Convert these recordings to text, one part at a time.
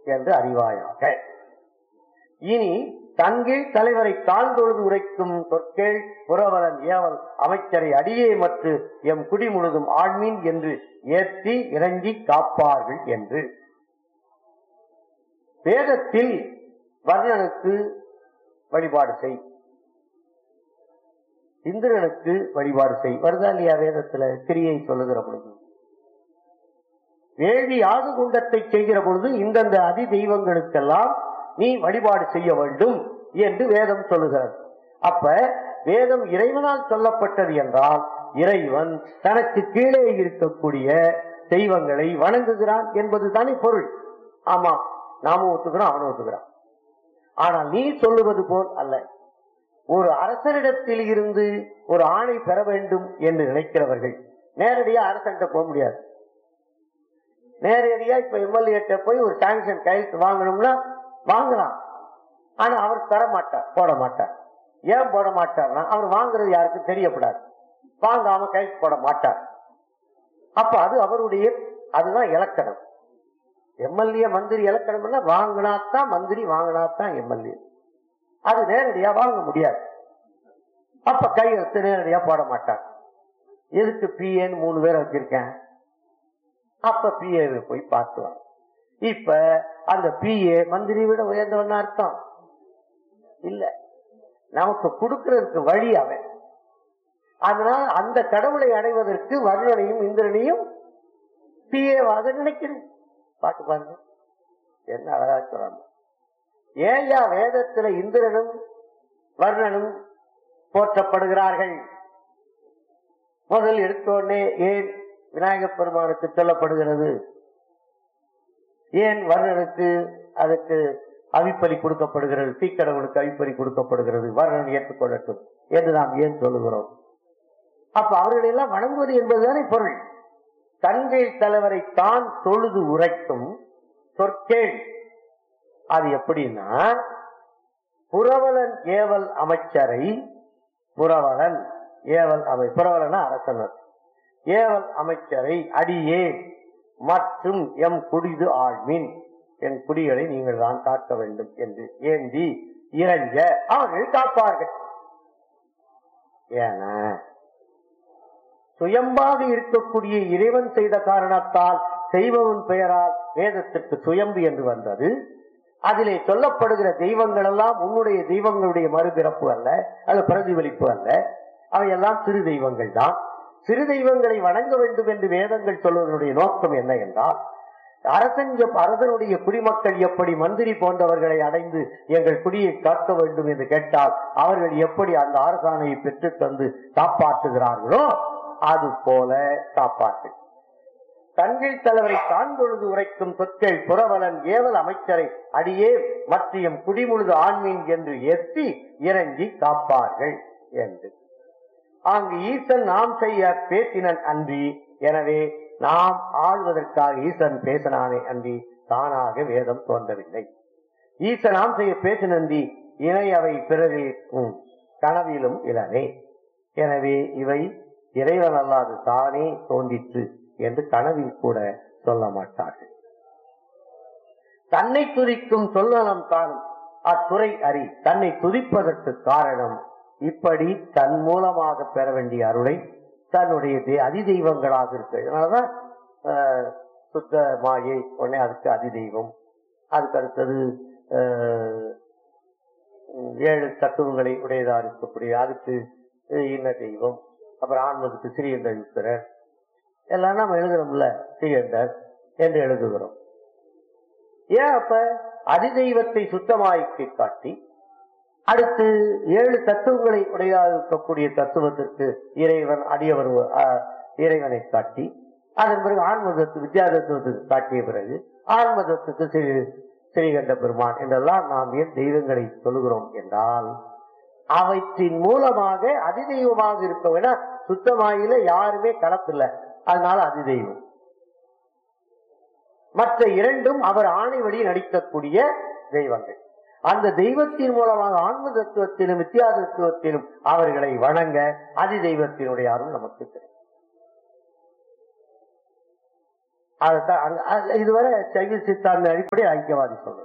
என்று அறிவாயாக இனி தன்கீழ் தலைவரை தாழ்ந்தொழுது உரைக்கும் சொற்கேள் புறவலன் ஏவல் அமைச்சரை அடியே மற்று எம் குடி முழுதும் ஆழ்மீன் என்று ஏற்றி இறங்கி காப்பார்கள் என்று வேதத்தில் வர்ணனுக்கு வழிபாடு செய் இந்திரனுக்கு வழிபாடு செய் வருதா இல்லையா வேதத்துல கிரியை சொல்லுகிற பொழுது வேள்வி யாது குண்டத்தை செய்கிற பொழுது இந்தந்த அதி தெய்வங்களுக்கெல்லாம் நீ வழிபாடு செய்ய வேண்டும் என்று வேதம் சொல்லுகிறது அப்ப வேதம் இறைவனால் சொல்லப்பட்டது என்றால் இறைவன் தனக்கு கீழே இருக்கக்கூடிய தெய்வங்களை வணங்குகிறான் என்பது தானே பொருள் ஆமா நாமும் ஒத்துக்கிறோம் அவனும் ஒத்துக்கிறான் ஆனால் நீ சொல்லுவது போல் அல்ல ஒரு அரசரிடத்தில் இருந்து ஒரு ஆணை பெற வேண்டும் என்று நினைக்கிறவர்கள் நேரடியா அரசன்கிட்ட போக முடியாது நேரடியா இப்ப எம்எல்ஏட்ட போய் ஒரு சாங்ஷன் கையெழுத்து வாங்கணும்னா வாங்கலாம் ஆனா அவர் தர மாட்டார் போட மாட்டார் ஏன் போட மாட்டார்னா அவர் வாங்குறது யாருக்கும் தெரியப்படாது வாங்காம கைக்கு போட மாட்டார் அப்ப அது அவருடைய அதுதான் இலக்கணம் எம்எல்ஏ மந்திரி இலக்கணம்னா வாங்கினாத்தான் மந்திரி வாங்கினாத்தான் எம்எல்ஏ அது நேரடியா வாங்க முடியாது அப்ப கையெழுத்து நேரடியா போட மாட்டார் எதுக்கு பிஏன்னு மூணு பேரை வச்சிருக்கேன் அப்ப பிஏ போய் பார்த்துவாங்க இப்ப அந்த பிஏ மந்திரி விட உயர்ந்தவன் அர்த்தம் இல்ல நமக்கு கொடுக்கறதுக்கு வழி அவன் அதனால் அந்த கடவுளை அடைவதற்கு வருணனையும் இந்திரனையும் பிஏவாக நினைக்கிறேன் பாட்டு பாருங்க என்ன அழகா சொல்றாங்க ஏயா வேதத்துல இந்திரனும் வர்ணனும் போற்றப்படுகிறார்கள் முதல் எடுத்தோடனே ஏன் விநாயகப் பெருமானுக்கு சொல்லப்படுகிறது ஏன் வர்ணனுக்கு அதுக்கு அவிப்பலி கொடுக்கப்படுகிறது தீக்கடவுளுக்கு அவிப்பலி கொடுக்கப்படுகிறது வர்ணன் ஏற்றுக்கொள்ளட்டும் என்று நாம் ஏன் சொல்லுகிறோம் அப்ப அவர்களை எல்லாம் வணங்குவது என்பதுதானே பொருள் தங்கை தலைவரை தான் தொழுது உரைக்கும் சொற்கேள் அது எப்படின்னா புரவலன் ஏவல் அமைச்சரை புரவலன் ஏவல் அமை புரவலன அரசனர் ஏவல் அமைச்சரை அடியே மற்றும் எம் குடிது ஆழ்மின் என் குடிகளை நீங்கள் தான் காக்க வேண்டும் என்று ஏந்தி இறஞ்ச அவர்கள் காப்பார்கள் ஏன்னா சுயம்பாக இருக்கக்கூடிய இறைவன் செய்த காரணத்தால் செய்பவன் பெயரால் வேதத்திற்கு சுயம்பு என்று வந்தது அதிலே சொல்லப்படுகிற தெய்வங்கள் எல்லாம் உன்னுடைய தெய்வங்களுடைய மறுபிறப்பு அல்ல அது பிரதிபலிப்பு அல்ல அவையெல்லாம் சிறு தெய்வங்கள் தான் சிறு தெய்வங்களை வணங்க வேண்டும் என்று வேதங்கள் சொல்வதனுடைய நோக்கம் என்ன என்றால் அரசன் எப்- அரசனுடைய குடிமக்கள் எப்படி மந்திரி போன்றவர்களை அடைந்து எங்கள் குடியை காக்க வேண்டும் என்று கேட்டால் அவர்கள் எப்படி அந்த அரசாணையை பெற்றுத் தந்து காப்பாற்றுகிறார்களோ அது போல காப்பாற்று தங்கள் தலைவரை தான்கொழுது உரைக்கும் சொற்கள் புறவலன் ஏவல் அமைச்சரை அடியே மற்றியம் குடிமுழுது ஆண்மீன் என்று ஏற்றி இறங்கி காப்பார்கள் என்று அங்கு ஈசன் நாம் செய்ய பேசினன் அன்றி எனவே நாம் ஆள்வதற்காக ஈசன் பேசினானே அன்றி தானாக வேதம் தோன்றவில்லை ஈசன் நாம் செய்ய பேசினன்றி இணை அவை பிறகு உம், கனவிலும் இளனே எனவே இவை இறைவன் அல்லாது தானே தோன்றிற்று என்று கனவில் கூட சொல்ல மாட்டார்கள் தன்னை துதிக்கும் சொல்லலம் தான் அத்துறை அறி தன்னை துதிப்பதற்கு காரணம் இப்படி தன் மூலமாக பெற வேண்டிய அருளை தன்னுடைய தெ- அதிதெய்வங்களாக இருக்கு அதனாலதான் ஆஹ், சுத்த மாயை உடனே அதுக்கு அதிதெய்வம் அதுக்கு அடுத்தது ஆஹ், உம், ஏழு தத்துவங்களை உடையதா இருக்கக்கூடிய அதுக்கு அஹ், இன்ன தெய்வம் அப்புறம் ஆன்மதுக்கு சிறியந்த யுத்தரர் எல்லாம் நம்ம எழுதுறோம்ல சிறியந்தர் என்று எழுதுகிறோம் ஏன் அப்ப அதிதெய்வத்தை சுத்தமாக்கி காட்டி அடுத்து ஏழு தத்துவங்களை உடையாக இருக்கக்கூடிய தத்துவத்திற்கு இறைவன் அடியவர் அஹ், இறைவனை காட்டி அதன் பிறகு ஆன்மதத்து வித்யா தத்துவத்துக்கு காட்டிய பிறகு ஆன்மதத்துக்கு ஸ்ரீ ஸ்ரீகண்ட பெருமான் என்றெல்லாம் நாம் ஏன் தெய்வங்களை சொல்லுகிறோம் என்றால் அவற்றின் மூலமாக அதிதெய்வமாக இருக்க வேணா சுத்தமாயில யாருமே கலப்பில்லை அதனால அதிதெய்வம் மற்ற இரண்டும் அவர் ஆணை வழி நடிக்கக்கூடிய தெய்வங்கள் அந்த தெய்வத்தின் மூலமாக ஆன்ம தத்துவத்திலும் வித்தியா தத்துவத்திலும் அவர்களை வணங்க அதி தெய்வத்தினுடைய அருள் நமக்கு கிடைக்கும் அதைத்தான் அங்க- அது- இதுவரை சைவ சித்தாந்த அடிப்படை ஐக்கியவாதி சொல்றது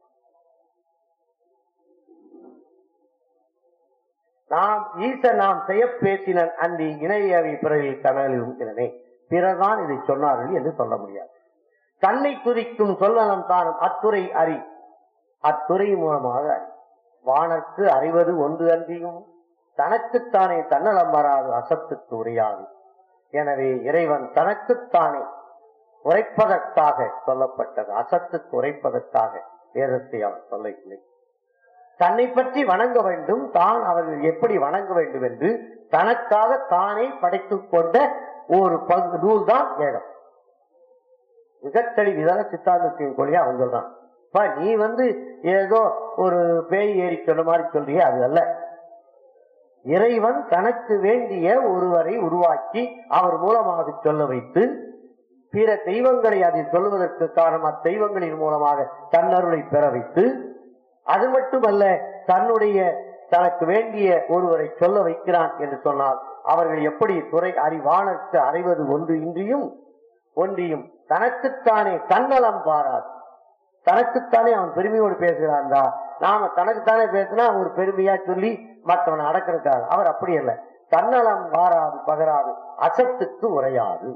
நாம் ஈச நாம் செய்ய பேசினன் அன்றி இணையவை பிறரில் கனலிலும் திறனே பிறர்தான் இதை சொன்னார்கள் என்று சொல்ல முடியாது தன்னை துதிக்கும் சொல்லலம் தானும் அத்துறை அறி அத்துறை மூலமாக அறி வானர்க்கு அறிவது ஒன்று அன்றியும் தனக்குத்தானே தன்னலம் வராது அசத்துக்கு உரையாது எனவே இறைவன் தனக்குத்தானே உரைப்பதற்காக சொல்லப்பட்டது அசத்துக்கு உரைப்பதற்காக வேதத்தை அவர் சொல்லவில்லை தன்னை பற்றி வணங்க வேண்டும் தான் அவர்கள் எப்படி வணங்க வேண்டும் என்று தனக்காக தானே படைத்துக் கொண்ட ஒரு பங்கு நூல் தான் வேதம் மிகத்தெளி விதான சித்தாந்தத்தின் கொள்கையை அவன் சொல்றான் "பா, நீ வந்து ஏதோ ஒரு பேய் ஏறி சொன்ன மாதிரி சொல்றியே அது அல்ல இறைவன் தனக்கு வேண்டிய ஒருவரை உருவாக்கி அவர் மூலமாக சொல்ல வைத்து பிற தெய்வங்களை அதில் சொல்லுவதற்கு காரணம் அத்தெய்வங்களின் மூலமாக தன்னருளை பெற வைத்து அது மட்டுமல்ல தன்னுடைய தனக்கு வேண்டிய ஒருவரை சொல்ல வைக்கிறான் என்று சொன்னால் அவர்கள் எப்படி துறை அறிவானற்கு அறிவது ஒன்று இன்றியும் ஒன்றியும் தனக்குத்தானே தன்னலம் பாராது தனக்குத்தானே அவன் பெருமையோடு பேசுகிறான்டா நாம தனக்குத்தானே பேசினா ஒரு பெருமையா சொல்லி மற்றவனை அடக்கிறதுக்காக அவர் அப்படி அல்ல தன்னலம் மாறாது பகராது அசத்துக்கு உரையாது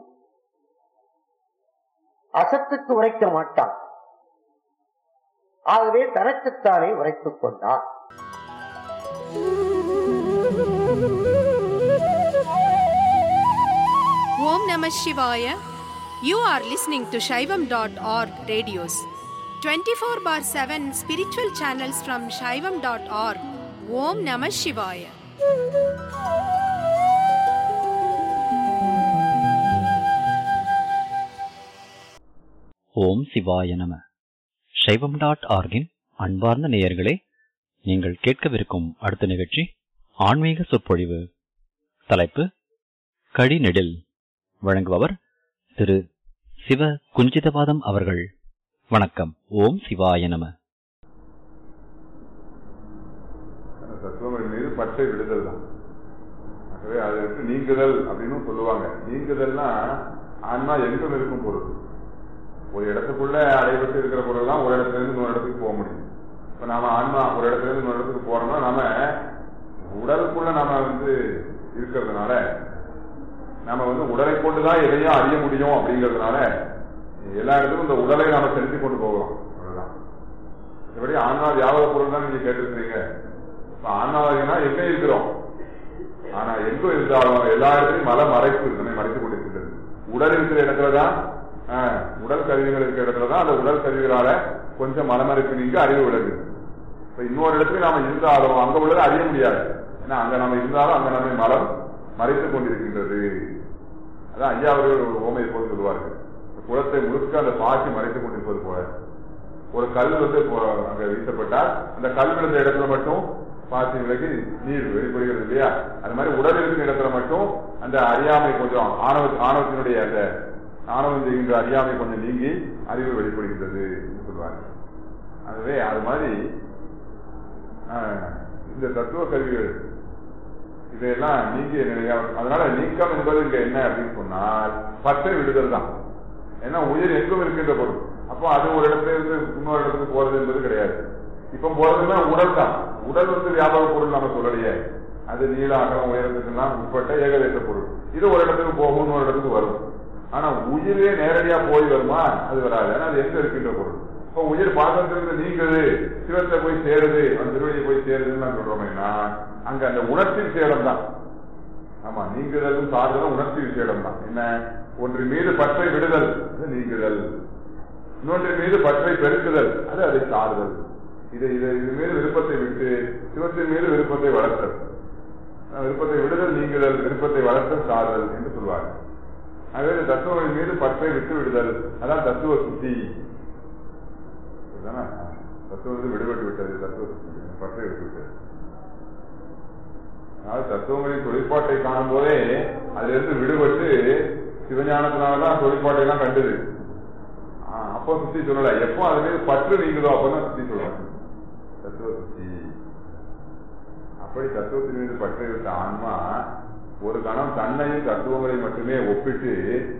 அசத்துக்கு உரைக்க மாட்டான் ஆகவே தனக்குத்தானே உரைத்துக் கொண்டான் Om Namah Shivaya. You are listening to Shaivam.org radios. 24 bar 7 spiritual channels from Shaivam.org. Om Namah Shivaya. ஓம் சிவாய நம சைவம் டாட் ஆர்கின் அன்பார்ந்த நேயர்களே நீங்கள் கேட்கவிருக்கும் அடுத்த நிகழ்ச்சி ஆன்மீக சொற்பொழிவு தலைப்பு கடிநெடில் வழங்குபவர் திரு சிவ குஞ்சிதவாதம் அவர்கள் வணக்கம் ஓம் சிவாய நம அந்த தத்துவங்கள் மீது பற்றை விடுதல் தான் ஆகவே அதை விட்டு நீங்குதல் அப்படின்னு சொல்லுவாங்க நீங்குதல்னா ஆன்மா எங்கும் இருக்கும் பொருள் ஒரு இடத்துக்குள்ள அடைபட்டு இருக்கிற பொருள் தான் ஒரு இடத்துல இருந்து இன்னொரு இடத்துக்கு போக முடியும் இப்ப நாம ஆன்மா ஒரு இடத்துல இருந்து இன்னொரு இடத்துக்கு போறோம்னா நாம உடலுக்குள்ள நாம வந்து இருக்கிறதுனால நாம வந்து உடலை கொண்டுதான் எதையும் அறிய முடியும் அப்படிங்கிறதுனால எல்லா இடத்துக்கும் இந்த உடலை நாம செலுத்தி கொண்டு போகிறோம் அவ்வளவுதான் மற்றபடி ஆன்மா வியாபக பொருள் தான் நீங்க கேட்டிருக்கிறீங்க இப்ப ஆன்மாவதினா எங்க இருக்கிறோம் ஆனா எங்க இருந்தாலும் எல்லா இடத்துலயும் மல மறைப்பு நம்மை மறைத்துக் கொண்டிருக்கிறது உடல் இருக்கிற இடத்துலதான் ஆஹ், உடல் கருவிகள் இருக்கிற இடத்துலதான் அந்த உடல் கருவிகளால கொஞ்சம் மலமறைப்பு நீங்க அறிவு விலகுது இப்ப இன்னொரு இடத்துல நாம இருந்தாலும் அங்க உள்ளதை அறிய முடியாது ஏன்னா அங்க நம்ம இருந்தாலும் அங்க நம்மை மலம் மறைத்துக் கொண்டிருக்கின்றது அதான் ஐயா அவர்கள் ஒரு ஓமை போது சொல்லுவார்கள் இந்த குளத்தை முழுக்க அந்த பாசி மறைத்துக் கொண்டிருப்பது போல ஒரு கல் வந்து இப்போ அங்க வீசப்பட்டால் அந்த கல் விழுந்த இடத்துல மட்டும் பாசி விலகி நீர் வெளிப்படுகிறது இல்லையா அது மாதிரி உடல் இருக்கிற இடத்துல மட்டும் அந்த அறியாமை கொஞ்சம் ஆணவ ஆணவத்தினுடைய அந்த ஆணவம் செய்கின்ற அறியாமை கொஞ்சம் நீங்கி அறிவு வெளிப்படுகின்றது என்று சொல்வாங்க ஆகவே அது மாதிரி ஆஹ், இந்த தத்துவ கருவிகள் இதையெல்லாம் நீங்கிய நிலையா அதனால நீக்கம் என்பது இங்க என்ன அப்படின்னு சொன்னால் பற்றை விடுதல் தான் ஏன்னா உயிர் எங்கும் இருக்கின்ற பொருள் அப்போ அது ஒரு இடத்துல இருந்து இன்னொரு இடத்துக்கு போறது என்பது கிடையாது இப்ப போறதுன்னா உடல் தான் உடல் வந்து வியாபார பொருள் நம்ம சொல்லலையே அது நீள அகலம் உயரத்துக்கெல்லாம் உட்பட்ட ஏகதேச பொருள் இது ஒரு இடத்துக்கு போகும் இன்னொரு இடத்துக்கு வரும் ஆனா உயிரே நேரடியா போய் வருமா அது வராது ஏன்னா அது எங்க இருக்கின்ற பொருள் இப்ப உயிர் பாசத்திலிருந்து நீங்குது சிவத்தை போய் சேருது அந்த திருவடியை போய் சேருதுன்னு நான் சொல்றோமேனா அங்க அந்த உணர்ச்சி சேலம் தான் ஆமா நீங்குதலும் சார்தலும் உணர்ச்சி விசேடம் தான் என்ன ஒன்றின் மீது பற்றை விடுதல் அது நீங்குதல் இன்னொன்றின் மீது பற்றை பெருக்குதல் அது அதை சார்தல் இது இது இது மீது விருப்பத்தை விட்டு சிவத்தின் மீது விருப்பத்தை வளர்த்தல் அஹ் விருப்பத்தை விடுதல் நீங்குதல் விருப்பத்தை வளர்த்தல் சார்தல் என்று சொல்வார்கள் ஆகவே இந்த தத்துவங்களின் மீது பற்றை விட்டு விடுதல் அதான் தத்துவ சுத்தி இதுதானே? தத்துவத்தில் விடுபட்டு விட்டது தத்துவ சுத்தி பற்றை விட்டு விட்டது அதாவது தத்துவங்களின் தொழிற்பாட்டை காணும் போதே அதிலிருந்து விடுபட்டு சிவஞானத்தினாலதான் தொழிற்பாட்டை எல்லாம் கண்டது ஆஹ் அப்போ சுத்தி சொல்லல எப்போ அது மீது பற்று நீங்குதோ அப்பதான் சுத்தி சொல்றாங்க தத்துவ சுத்தி அப்படி தத்துவத்தின் மீது பற்றை விட்ட ஆன்மா ஒரு கணம் தன்னையும் தத்துவங்களை மட்டுமே ஒப்பிட்டு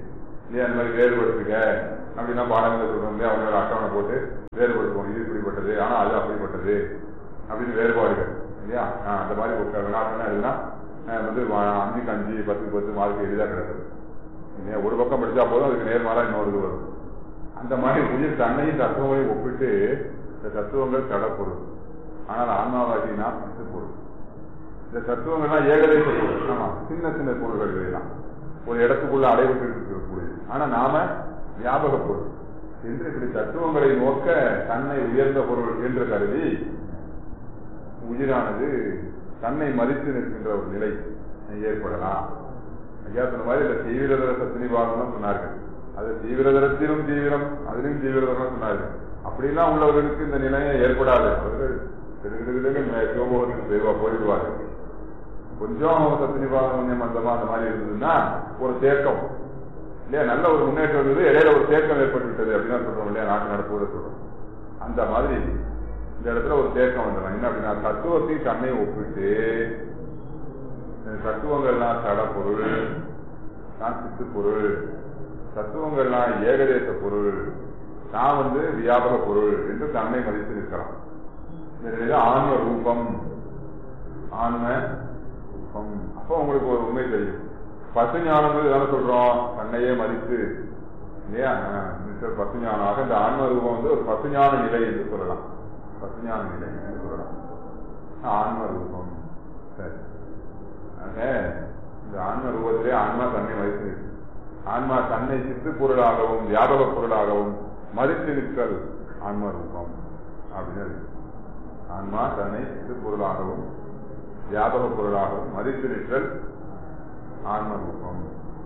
இல்லையா அந்த மாதிரி வேறுபடுத்துங்க அப்படின்னா பாடங்களை சொல்றோம் இல்லையா அவங்களோட அட்டவணை போட்டு வேறுபடுத்துவோம் இது இப்படிப்பட்டது ஆனா அது அப்படிப்பட்டது அப்படின்னு வேறுபாடுகள் இல்லையா ஆஹ் அந்த மாதிரி ஒரு வினாட்டம் எழுதுனா ஆஹ் வந்து வா- அஞ்சுக்கு அஞ்சு பத்துக்கு பத்து மார்க் எளிதாக கிடக்குது இல்லையா ஒரு பக்கம் படிச்சா போதும் அதுக்கு நேர்மாறா இன்னொரு இது வரும் அந்த மாதிரி உயிர் தன்னையும் தத்துவங்களையும் ஒப்பிட்டு இந்த தத்துவங்கள் கடப்பொருள் ஆனால் ஆன்மாவாகினா இது பொருள் இந்த தத்துவங்கள்லாம் ஏகதேச பொருள் ஆமா சின்ன சின்ன பொருள்கள் இவையெல்லாம் ஒரு இடத்துக்குள்ள அடைபட்டு இருக்கக்கூடியது ஆனா நாம ஞாபக பொருள் என்று இப்படி தத்துவங்களை நோக்க தன்னை உயர்ந்த பொருள் என்று கருதி உயிரானது தன்னை மதித்து நிற்கின்ற ஒரு நிலை ஏற்படலாம் ஐயா சொன்ன மாதிரி இந்த தீவிரதர சத்தினி பாகம் சொன்னார்கள் அது தீவிரதரத்திலும் தீவிரம் அதிலும் தீவிரதரம் சொன்னார்கள் அப்படிலாம் உள்ளவர்களுக்கு இந்த நிலையை ஏற்படாது அவர்கள் சிவபோகத்துக்கு போய்வா போயிடுவார்கள் கொஞ்சம் சத்தினி பாகம் கொஞ்சம் மந்தமா அந்த மாதிரி இருந்ததுன்னா ஒரு தேக்கம் இல்லையா நல்ல ஒரு முன்னேற்றம் இருந்தது இடையில ஒரு தேக்கம் ஏற்பட்டு விட்டது அப்படின்னு சொல்றோம் இல்லையா நாட்டு நடப்புவதை சொல்றோம் அந்த மாதிரி இந்த இடத்துல ஒரு தேக்கம் வந்துடும் என்ன அப்படின்னா தத்துவத்தையும் தன்னை ஒப்பிட்டு இந்த தத்துவங்கள்லாம் சட பொருள் நான் சித்து பொருள் தத்துவங்கள்லாம் ஏகதேச பொருள் நான் வந்து வியாபக பொருள் என்று தன்னை மதித்து நிற்கலாம் இந்த நிலையில ஆன்ம ரூபம் ஆன்ம ரூபம் அப்போ உங்களுக்கு ஒரு உண்மை தெரியும் பசு ஞானம் தானே சொல்றோம் தன்னையே மதித்து இல்லையா ஆஹ் மிஸ்டர் பசு ஞானாக இந்த ஆன்ம ரூபம் வந்து ஒரு பசுஞான நிலை என்று சொல்லலாம் பசுஞான நிலை என்று சொல்லலாம் ஆன்ம ரூபம் சரி ஆக இந்த ஆன்ம ரூபத்திலே ஆன்மா தன்னை மதித்து நிற்கும் ஆன்மா தன்னை சித்து பொருளாகவும் வியாபக பொருளாகவும் மதித்து நிற்கல் ஆன்ம ரூபம் அப்படின்னு இருக்கு. ஆன்மா தன்னை சித்து பொருளாகவும் வியாபக பொருளாகவும் மதித்து நிற்றல் ஆன்ம ரூபம்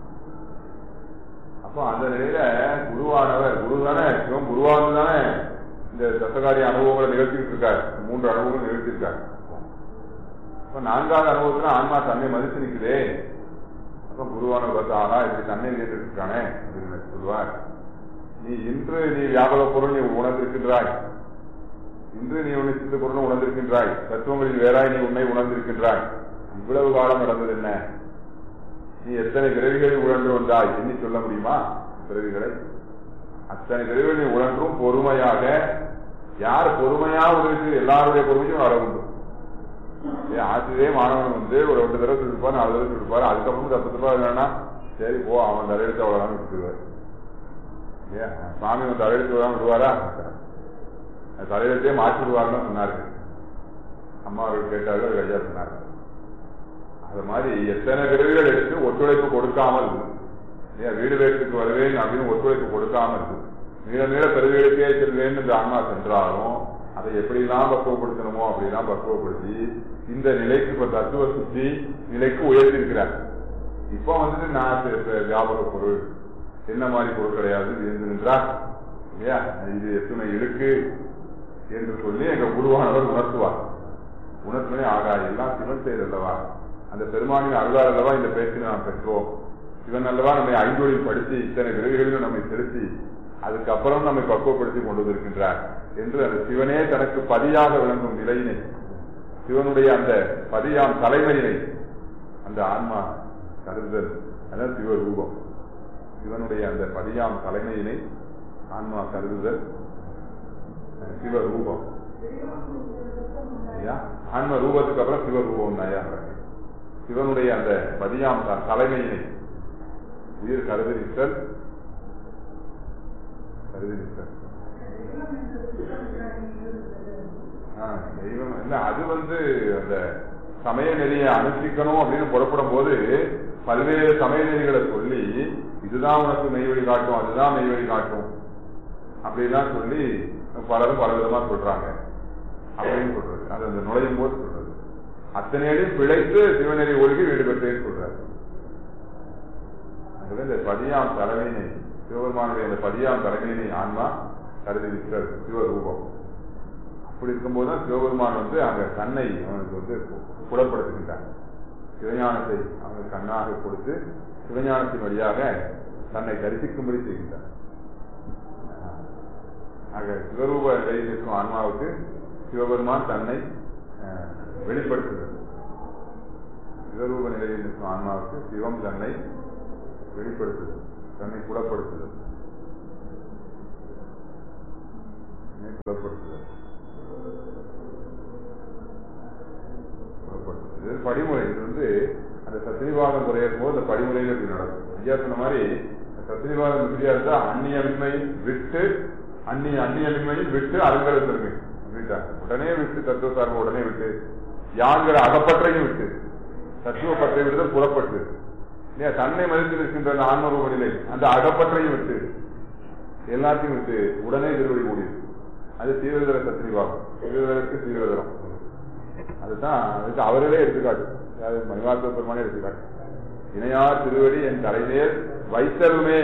அப்போ அந்த நிலையில குருவானவர் குரு தானே சிவம் குருவானது தானே இந்த தசகாரிய அனுபவங்களை நிகழ்த்திட்டு இருக்காரு மூன்று அனுபவங்கள் நிகழ்த்தியிருக்காரு இப்ப நான்காவது அனுபவத்துல ஆன்மா தன்னை மதித்து நிற்குதே அப்ப குருவானவர் பார்த்து ஆகா இப்படி தன்னை நிகழ்த்திட்டு இருக்கானே அப்படின்னு சொல்லுவார் நீ இன்று நீ வியாபக பொருள் நீ உணர்ந்திருக்கின்றாய் இன்று நீ உன்னை சித்த பொருள் உணர்ந்திருக்கின்றாய் தத்துவங்களில் வேறாய் நீ உன்னை உணர்ந்திருக்கின்றாய் இவ்வளவு காலம் நடந்தது என்ன நீ எத்தனை பிறவிகளை உழன்று வந்தாய் எண்ணி சொல்ல முடியுமா பிறவிகளை அத்தனை பிறவிகள் நீ உழன்றும் பொறுமையாக யார் பொறுமையா உதவி எல்லாருடைய பொறுமையும் வர உண்டு ஏன் ஆசிரியரே மாணவன் வந்து ஒரு ரெண்டு தடவை சொல்லிருப்பார் நாலு தடவை சொல்லிருப்பாரு அதுக்கப்புறம் தப்பு தப்பா என்னன்னா சரி போ அவன் தலையெழுத்து அவ்வளவுதான் விட்டுருவார் ஏன் சுவாமி வந்து தலையெழுத்து விடாம விடுவாரா தலையெழுத்தையே மாற்றி விடுவாருன்னு சொன்னாரு அம்மா அவர்கள் கேட்டார்கள் ஐயா சொன்னார்கள் அது மாதிரி எத்தனை பிறவிகள் எடுத்து ஒத்துழைப்பு கொடுக்காமல் ஏன் வீடு வேட்டுக்கு வருவேன் அப்படின்னு ஒத்துழைப்பு கொடுக்காமல் நீள நீள பிறவிகளுக்கே செல்வேன் இந்த ஆன்மா சென்றாலும் அதை எப்படிலாம் பக்குவப்படுத்தணுமோ அப்படிலாம் பக்குவப்படுத்தி இந்த நிலைக்கு இப்ப தத்துவ சுத்தி நிலைக்கு உயர்த்திருக்கிறார் இப்போ வந்துட்டு நான் சரி, சரி, வியாபக பொருள் என்ன மாதிரி பொருள் கிடையாது இருந்து நின்றார் இல்லையா இது எத்தனை இருக்கு என்று சொல்லி எங்க குருவானவர் உணர்த்துவார் உணர்த்துனே ஆகா எல்லாம் சிவன் செயல் அல்லவா அந்த பெருமானின் அருளால் அல்லவா இந்த பேச்சினை நாம் பெற்றோம் சிவன் அல்லவா நம்மை ஐந்தொழில் படித்து இத்தனை விரைவுகளிலும் நம்மை செலுத்தி அதுக்கப்புறம் நம்மை பக்குவப்படுத்தி கொண்டு வந்திருக்கின்றார் என்று அந்த சிவனே தனக்கு பதியாக விளங்கும் நிலையினை சிவனுடைய அந்த பதியாம் தலைமையினை அந்த ஆன்மா கருதல் அதான் சிவரூபம் சிவனுடைய அந்த பதியாம் தலைமையினை ஆன்மா கருதுதல் அஹ், சிவரூபம் ஐயா ஆன்ம ரூபத்துக்கு அப்புறம் சிவரூபம் ஐயா சிவனுடைய அந்த பதியாம் த- தலைமையினை உயிர் கருதி நிற்றல் கருதி நிற்றல் ஆ, தெய்வம் இல்ல அது வந்து அந்த சமய நெறியை அனுஷ்டிக்கணும் அப்படின்னு புறப்படும் போது பல்வேறு சமய நெறிகளை சொல்லி இதுதான் உனக்கு மெய்வழி காட்டும் அதுதான் மெய்வழி காட்டும் அப்படிலாம் சொல்லி பலரும் பல விதமா சொல்றாங்க அப்படின்னு சொல்றது அது அந்த நுழையும் போது சொல்றது அத்தனையிலும் பிழைத்து சிவநெறி ஒழுகி வீடு பெற்றேன்னு சொல்றாரு அதுல இந்த பதியாம் தலைமையினை சிவபெருமானுடைய அந்த பதியாம் தலைமையினை ஆன்மா கருதி நிற்கிறது சிவரூபம் அப்படி இருக்கும்போது தான் சிவபெருமான் வந்து அங்க தன்னை அவனுக்கு வந்து புலப்படுத்துகின்றான் சிவஞானத்தை அவனுக்கு கண்ணாக கொடுத்து சிவஞானத்தின் வழியாக தன்னை தரிசிக்கும்படி செய்கின்றான் ஆக சிவரூப நிலையில் இருக்கும் ஆன்மாவுக்கு சிவபெருமான் தன்னை அஹ், வெளிப்படுத்துகிறது சிவரூப நிலையில் இருக்கும் ஆன்மாவுக்கு சிவம் தன்னை வெளிப்படுத்துது தன்னை புலப்படுத்துதல் தன்னை புலப்படுத்துதல் புலப்படுத்துதல். இது படிமுறை இது வந்து அந்த சத்திரிவாதம் குறையும் போது அந்த படிமுறையில இப்படி நடக்கும் ஐயா சொன்ன மாதிரி சத்திரிவாதம் இப்படியா இருந்தா அந்நியமின்மை விட்டு அந்நிய அந்நியமின்மையும் விட்டு அருங்கல பெருமை அப்படின்ட்டாங்க உடனே விட்டு தத்துவ சார்பு உடனே விட்டு யாங்கிற அகப்பற்றையும் விட்டு தத்துவ பற்றை விடுதல் புறப்பட்டு இல்லையா தன்னை மதித்து நிற்கின்ற அந்த ஆன்மரூப நிலை அந்த அகப்பற்றையும் விட்டு எல்லாத்தையும் விட்டு உடனே திருவடி மூடியது அது தீவிரதர சத்திரிவாதம் தீவிரதற்கு தீவிரதரம் அதுதான் அதுக்கு அவர்களே எடுத்துக்காட்டு அதாவது மணிவாச பெருமானே எடுத்துக்காட்டு இணையார் திருவடி என் தலைமையில் வைத்தருமே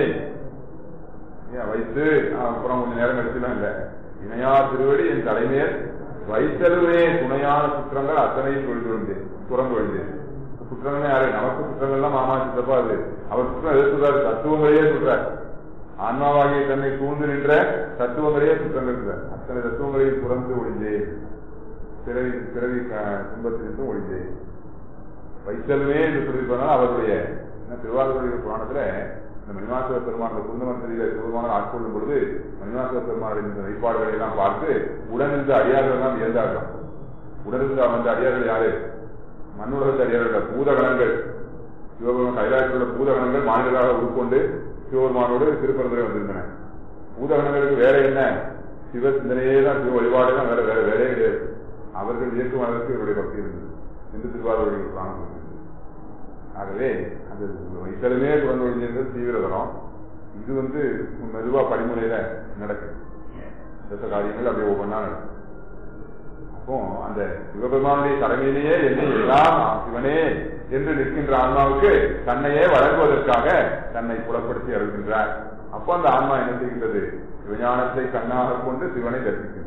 ஏன் வைத்து அப்புறம் கொஞ்ச நேரம் கழிச்சுலாம் இல்ல இணையார் திருவடி என் தலைமையில் வைத்தருமே துணையான குற்றங்கள் அத்தனையும் தொழில் வந்தேன் துறந்து வந்தேன் குற்றங்கள் யாரு நமக்கு குற்றங்கள்லாம் மாமா சித்தப்பா அது அவர் குற்றம் எது சொல்றாரு தத்துவங்களையே சொல்றார் ஆன்மாவாகிய தன்னை சூழ்ந்து நின்ற தத்துவங்களையே குற்றங்கள் சொல்றார் அத்தனை தத்துவங்களையும் துறந்து ஒழிஞ்சேன் பிறவி பிறவி க- துன்பத்திலிருந்து ஒழிஞ்சேன் வைத்தலுமே என்று சொல்லியிருப்பதனால் அவருடைய என்ன திருவாரூரிய புராணத்துல இந்த மணிவாசக பெருமான் குந்தமத்திரியில சிவபெருமான ஆட்கொள்ளும் பொழுது மணிவாசக பெருமானின் இந்த வெளிப்பாடுகளை எல்லாம் பார்த்து உடனிருந்த அடியார்கள் எல்லாம் வியந்தார்கள் உடனிருந்த வந்த அடியார்கள் யாரு மண்ணுலகத்து அடியார்கள் பூதகணங்கள் சிவபெருமான் கைலாயத்தில் உள்ள பூதகணங்கள் மாநிலங்களாக உட்கொண்டு சிவபெருமானோடு திருப்பரந்துரை வந்திருந்தன பூதகணங்களுக்கு வேற என்ன சிவ சிந்தனையே தான் சிவ வழிபாடு தான் வேற வேற வேலையே கிடையாது அவர்கள் இயக்கும் அளவுக்கு இவருடைய பக்தி இருந்தது என்று திருவாரூரில் பிராணம் இருந்தது ஆகவே அந்த வைத்தலுமே குழந்தை ஒழிஞ்சது தீவிரதரம் இது வந்து மெதுவா படிமுறையில நடக்குது தச காரியங்கள் அப்படியே ஒவ்வொன்றா நடக்கும் அப்போ அந்த சிவபெருமானுடைய தலைமையிலேயே என்னை எல்லாம் சிவனே என்று நிற்கின்ற ஆன்மாவுக்கு தன்னையே வழங்குவதற்காக தன்னை புலப்படுத்தி அருள்கின்றார் அப்போ அந்த ஆன்மா என்ன செய்கின்றது சிவஞானத்தை கண்ணாக கொண்டு சிவனை தரிசிக்கின்றது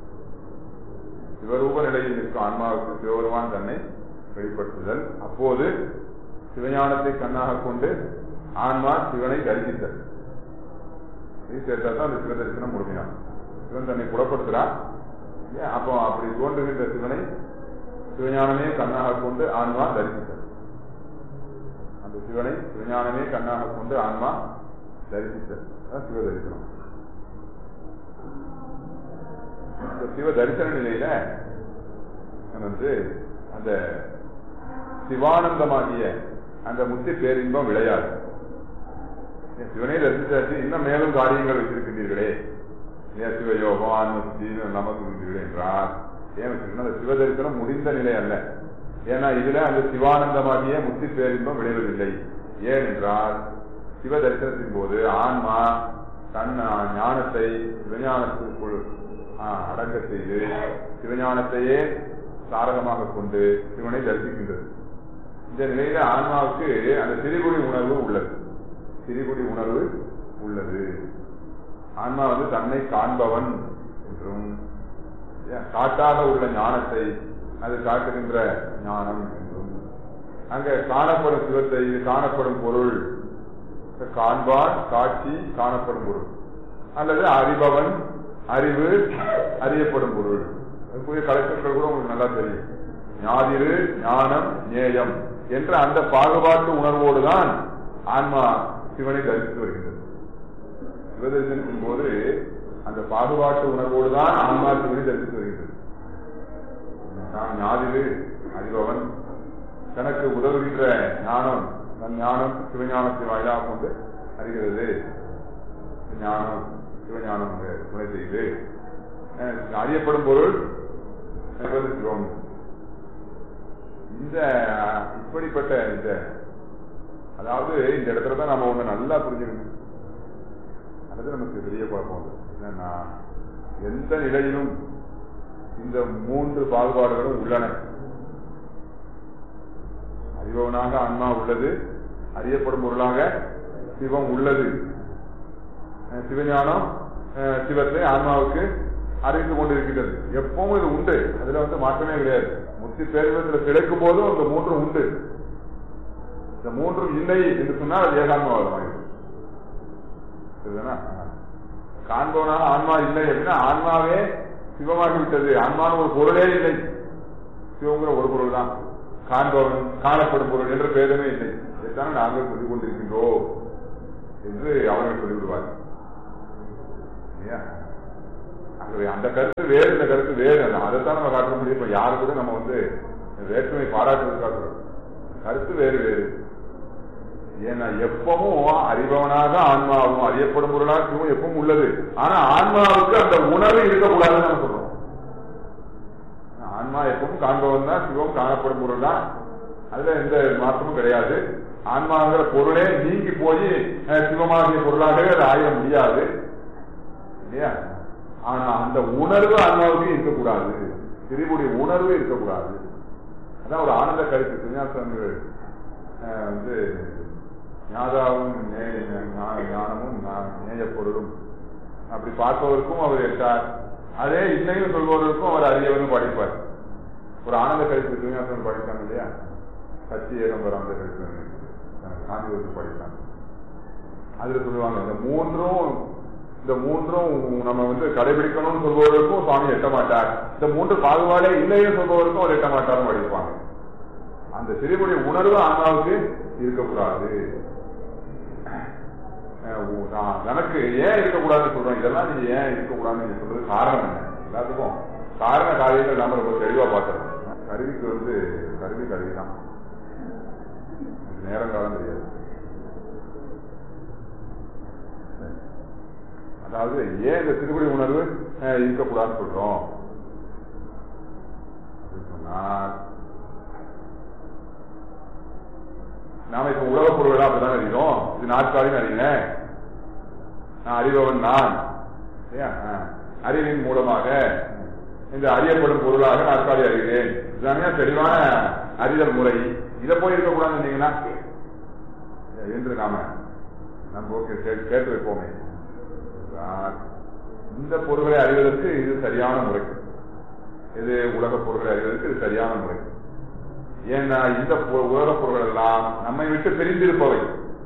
சிவரூப நிலையில் நிற்கும் ஆன்மாவுக்கு சிவபெருமான் தன்னை வெளிப்படுத்துதல் அப்போது சிவஞானத்தை கண்ணாக கொண்டு ஆன்மா சிவனை தரிசித்தல் இது சேர்த்தா தான் அந்த சிவ தரிசனம் முழுமையாகும் சிவன் தன்னை புலப்படுத்துறான் இல்லையா? அப்போ அப்படி தோன்றுகின்ற சிவனை சிவஞானமே கண்ணாக கொண்டு ஆன்மா தரிசித்தல் அந்த சிவனை சிவஞானமே கண்ணாக கொண்டு ஆன்மா தரிசித்தல் அதான் சிவ தரிசனம் இந்த சிவ தரிசன நிலையில வந்து அந்த சிவானந்தமாகிய அந்த முத்தி பேரின்பம் விளையாது ஏன் சிவனே தரிசித்தாச்சு இன்னும் மேலும் காரியங்கள் வச்சிருக்கின்றீர்களே ஏன் சிவயோகம் ஆன்மசுத்தி நமக்கு சொல்கிறீர்களே என்றால் ஏன் வச்சிருக்கணும் அந்த சிவ தரிசனம் முடிந்த நிலை அல்ல ஏன்னா இதுல அந்த சிவானந்தமாகிய முத்தி பேரின்பம் விளைவதில்லை ஏன் என்றால் சிவ தரிசனத்தின் போது ஆன்மா தன் ஆ, ஞானத்தை சிவஞானத்திற்குள் ஆ, அடங்க செய்து சிவஞானத்தையே சாரகமாக கொண்டு சிவனை தரிசிக்கின்றது இந்த நிலையில ஆன்மாவுக்கு அந்த திரிகுடி உணர்வு உள்ளது திரிகுடி உணர்வு உள்ளது ஆன்மா வந்து தன்னை காண்பவன் என்றும் ஏன், காட்டாக உள்ள ஞானத்தை அது காட்டுகின்ற ஞானம் என்றும் அங்க காணப்படும் சிவத்தை இது காணப்படும் பொருள் காண்பான் காட்சி காணப்படும் பொருள் அல்லது அறிபவன் அறிவு அறியப்படும் பொருள் அதுக்குரிய கலெக்டர்கள் கூட உங்களுக்கு நல்லா தெரியும் ஞாதிரு ஞானம் நேயம் என்ற அந்த பாகுபாட்டு உணர்வோடு தான் ஆன்மா சிவனை தரிசித்து வருகின்றது சிவதரிசனத்தின் போது அந்த பாகுபாட்டு உணர்வோடு தான் ஆன்மா சிவனை தரிசித்து வருகின்றது நான் ஞாதிரு அறிபவன் தனக்கு உதவுகின்ற ஞானம் தன் ஞானம் சிவஞானத்தை வாயிலாக கொண்டு அறிகிறது ஞானம் சிவஞானம் அங்கு துணை செய்து அஹ் அறியப்படும் பொருள் என்பது சிவம் இந்த இப்படிப்பட்ட இந்த அதாவது இந்த இடத்துல தான் நம்ம ஒண்ணு நல்லா புரிஞ்சுக்கணும் அல்லது நமக்கு பெரிய குழப்பம் அது. என்னன்னா எந்த நிலையிலும் இந்த மூன்று பாகுபாடுகளும் உள்ளன அறிபவனாக ஆன்மா உள்ளது அறியப்படும் பொருளாக சிவம் உள்ளது அஹ் சிவஞானம் அஹ் சிவத்தை ஆன்மாவுக்கு அறிவித்துக் கொண்டிருக்கின்றது எப்பவும் இது உண்டு அதுல வந்து மாற்றமே கிடையாது முத்தி பேரிடத்தில் கிடைக்கும் போதும் இந்த மூன்றும் உண்டு இந்த மூன்றும் இல்லை என்று சொன்னால் அது ஏகான்மவாதமாகிறது சரிதானா காண்பவனாக ஆன்மா இல்லை அப்படின்னா ஆன்மாவே சிவமாகி விட்டது ஆன்மான ஒரு பொருளே இல்லை சிவங்கிற ஒரு பொருள் தான் காண்பவன் காணப்படும் பொருள் என்ற பேதமே இல்லை இதைத்தான் நாங்கள் சொல்லிக் கொண்டிருக்கின்றோம் என்று அவர்கள் சொல்லிவிடுவார்கள் இல்லையா ஆகவே அந்த கருத்து வேறு இந்த கருத்து வேறு அதைத்தான் நம்ம காட்ட முடியும் இப்ப யாரு கூட நம்ம வந்து வேற்றுமை பாராட்டுவதற்காக சொல்றோம். கருத்து வேறு வேறு ஏன்னா எப்பவும் அறிபவனாக ஆன்மாவும் அறியப்படும் பொருளாக சிவம் எப்பவும் உள்ளது ஆனா ஆன்மாவுக்கு அந்த உணர்வு இருக்கக்கூடாதுன்னு நம்ம சொல்றோம் ஆன்மா எப்பவும் காண்பவன் தான் சிவம் காணப்படும் பொருள் தான் அதுல எந்த மாற்றமும் கிடையாது ஆன்மாங்கிற பொருளே நீங்கி போய் அஹ், சிவமாகிய பொருளாகவே அதை ஆய முடியாது இல்லையா ஆனா அந்த உணர்வு ஆன்மாவுக்கு இருக்கக்கூடாது திரிபுடைய உணர்வு இருக்கக்கூடாது அதான் ஒரு ஆனந்த கருத்து திருஞாசங்கள் வந்து ஞாதாவும் நே- ஞா- ஞானமும் ஞா- நேய பொருளும் அப்படி பார்ப்பவருக்கும் அவர் எட்டார் அதே இன்னையும் சொல்பவருக்கும் அவர் அறியவரும் படிப்பார் ஒரு ஆனந்த கருத்து திருஞாசனம் படித்தாங்க இல்லையா சச்சி ஏகம்பரம் அந்த கருத்து காந்திபுரத்தில் படித்தாங்க அதுல சொல்லுவாங்க இந்த மூன்றும் இந்த மூன்றும் நம்ம வந்து கடைபிடிக்கணும்னு சொல்பவருக்கும் சுவாமி எட்ட மாட்டார் இந்த மூன்று பாகுபாடே இல்லையே சொல்பவருக்கும் அவர் எட்ட மாட்டார்னு படிப்பாங்க அந்த சிறுபடி உணர்வு ஆன்மாவுக்கு இருக்கக்கூடாது அஹ் உ- நான் எனக்கு ஏன் இருக்கக்கூடாதுன்னு சொல்றேன் இதெல்லாம் நீங்க ஏன் இருக்கக்கூடாதுன்னு நீங்க சொல்றது காரணம் என்ன எல்லாத்துக்கும் காரண காரியங்கள் நம்ம ரொம்ப தெளிவா பார்த்துறோம் கருவிக்கு வந்து கருவி கருவி தான் நேரம் காலம் தெரியாது அதாவது ஏன் இந்த திருப்படி உணர்வு அஹ், இருக்கக்கூடாதுன்னு சொல்றோம் அப்படின்னு சொன்னால் நாம இப்ப உலக பொருள்கள் அப்படிதான் அறிகிறோம் இது நாற்காலின்னு அறிங்க நான் அறிபவன் நான் இல்லையா? ஆ. அறிவின் மூலமாக இந்த அறியப்படும் பொருளாக நாற்காலி அறிகிறேன் இதுதாங்க தெளிவான அறிதல் முறை இதை போய் இருக்கக்கூடாதுன்னு சொன்னீங்கன்னா என்று நாம நம்ம ஓகே கே- கேட்டு வைப்போமே ஆ, இந்த பொருள்களை அறிவதற்கு இது சரியான முறை இது உலக பொருள்களை அறிவதற்கு இது சரியான முறை ஏன்னா இந்த பொ- உலகப் பொருள்கள் எல்லாம் நம்மை விட்டு பிரிந்திருப்பவை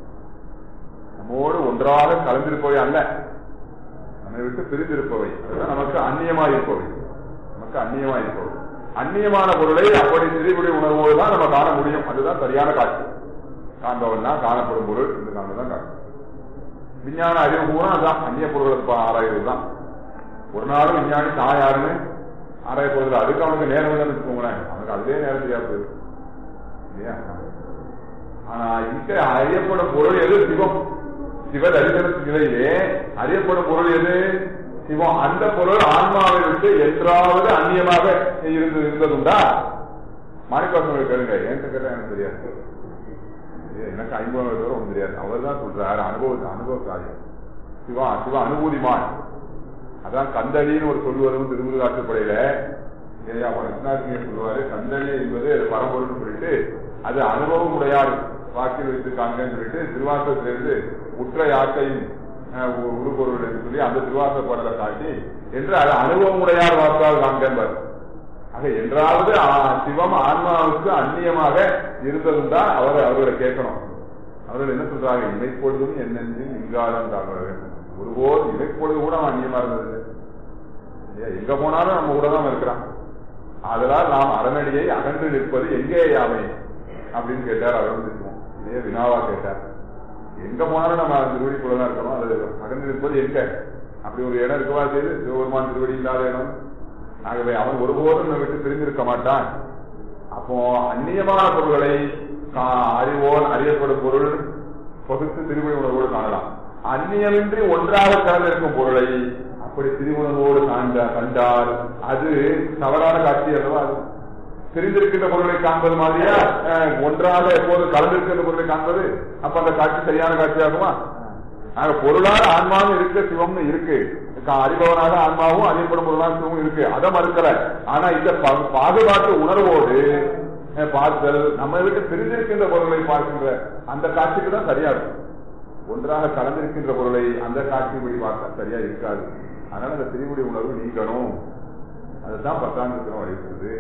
நம்மோடு ஒன்றாக கலந்திருப்பவை அல்ல நம்மை விட்டு பிரிந்திருப்பவை அதுதான் நமக்கு அந்நியமா இருப்பவை நமக்கு அந்நியமா இருப்பவை அந்நியமான பொருளை அப்படி சிறிகுடி உணர்வோடு தான் நம்ம காண முடியும் அதுதான் சரியான காட்சி காண்பவன் தான் காணப்படும் பொருள் என்று காண்பதுதான் காட்சி விஞ்ஞான அறிவு பூரா அதான் அந்நிய பொருள்களை பா- ஆராய்வது தான் ஒரு நாளும் விஞ்ஞானி தான் யாருன்னு ஆராய போதில்லை அதுக்கு அவனுக்கு நேரம் இல்லைன்னு வச்சுக்கோங்களேன் அவனுக்கு அதுவே நேரம் தெரியாது போயிடும் இல்லையா ஆனா இங்க அறியப்படும் பொருள் எது சிவம் சிவ தரிசனத்திலேயே அறியப்படும் பொருள் எது சிவம் அந்த பொருள் ஆன்மாவை விட்டு என்றாவது அந்நியமாக இருந்து இருந்ததுண்டா மாணிக்காசன் கேளுங்க ஏன் கேட்டா எனக்கு தெரியாது ஏ, எனக்கு ஐம்பது தவிர ஒன்றும் தெரியாது அவர் தான் சொல்றாரு அனுபவ அனுபவ காரியம் சிவா சிவ அனுபூதிமான் அதான் கந்தளின்னு ஒரு சொல் வரும் திருமுருகாற்றுப்படையில ஏயா கிருஷ்ணாசிரியர் சொல்லுவாரு கந்தளி என்பது பரம்பொருள்னு சொல்லிட்டு அது அனுபவம் உடையார் வாக்கில் வைத்து காண்கன்னு சொல்லிட்டு திருவாசத்திலிருந்து உற்ற யாக்கையும் அஹ், உ- உருப்பொருள் என்று சொல்லி அந்த திருவாச பாடலை காட்டி என்று அது அனுபவம் உடையார் வாக்கால் காண்கன்பர் ஆக என்றாவது ஆ- சிவம் ஆன்மாவுக்கு அந்நியமாக இருந்ததும் தான் அவர் அவர்களை கேட்கணும் அவர்கள் என்ன சொல்றாங்க இமைப்பொழுதும் என்னென்றும் இங்காரம் தாழ்வார்கள் ஒருபோது இமைப்பொழுது கூட அவன் அந்நியமா இருந்தது இல்லையா? எங்க போனாலும் நம்ம கூட தான் இருக்கிறான் அதனால் நாம் அரணடியை அகன்று நிற்பது எங்கே யாவை அப்படின்னு கேட்டார் அருண் சித்துவம் இதே வினாவா கேட்டார் எங்க போனாலும் நம்ம அந்த திருவடிக்குள்ள தான் இருக்கணும் அது அகன்று நிற்பது எங்க அப்படி ஒரு இடம் இருக்கவா செய்து சிவபெருமான் திருவடி இல்லாத இடம் ஆகவே அவன் ஒருபோதும் நம்மை விட்டு பிரிந்திருக்க மாட்டான் அப்போ அந்நியமான பொருள்களை கா- அறிவோன் அறியப்படும் பொருள் பகுத்து திருமண உணர்வோடு காணலாம் அந்நியமின்றி ஒன்றாக கலந்திருக்கும் பொருளை அப்படி திருமணவோடு காண்ட கண்டால் அது தவறான காட்சி அல்லவா அது தெரிந்திருக்கின்ற பொருளை காண்பது மாதிரியா அஹ், ஒன்றாக எப்போது கலந்திருக்கின்ற பொருளை காண்பது அப்ப அந்த காட்சி சரியான காட்சியாகுமா ஆக பொருளாக ஆன்மாவும் இருக்கு சிவம்னு இருக்கு கா- அறிபவனாக ஆன்மாவும் அறியப்படும் பொருளாக சிவமும் இருக்கு அதை மறுக்கல ஆனா இந்த பா- பாகுபாட்டு உணர்வோடு அஹ், பார்த்தல் நம்ம விட்டு பிரிந்திருக்கின்ற பொருளை பார்க்கின்ற அந்த காட்சிக்கு தான் சரியா இருக்கும் ஒன்றாக கலந்திருக்கின்ற பொருளை அந்த காட்சிப்படி பார்த்தா சரியா இருக்காது அதனால அந்த திரிமுடி உணர்வு நீக்கணும் அதுதான் பத்தாம் சூத்திரம் வலியுறுத்துது